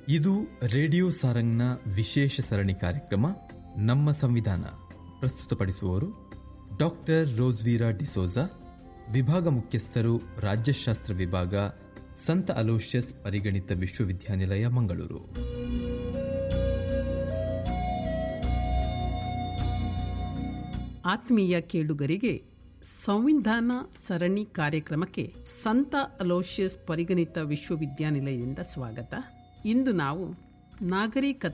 ಇದು ರೇಡಿಯೋ ಸಾರಂಗ್ನ ವಿಶೇಷ ಸರಣಿ ಕಾರ್ಯಕ್ರಮ ನಮ್ಮ ಸಂವಿಧಾನ ಪ್ರಸ್ತುತಪಡಿಸುವವರು ಡಾಕ್ಟರ್ ರೋಸ್ವೀರಾ ಡಿಸೋಜಾ ವಿಭಾಗ ಮುಖ್ಯಸ್ಥರು ರಾಜ್ಯಶಾಸ್ತ್ರ ವಿಭಾಗ ಸಂತ ಅಲೋಷಿಯಸ್ ಪರಿಗಣಿತ ವಿಶ್ವವಿದ್ಯಾನಿಲಯ ಮಂಗಳೂರು ಆತ್ಮೀಯ ಕೇಳುಗರಿಗೆ ಸಂವಿಧಾನ ಸರಣಿ ಕಾರ್ಯಕ್ರಮಕ್ಕೆ ಸಂತ ಅಲೋಷಿಯಸ್ ಪರಿಗಣಿತ ವಿಶ್ವವಿದ್ಯಾನಿಲಯದಿಂದ ಸ್ವಾಗತ ಇಂದು ನಾವು ನಾಗರಿಕತೆ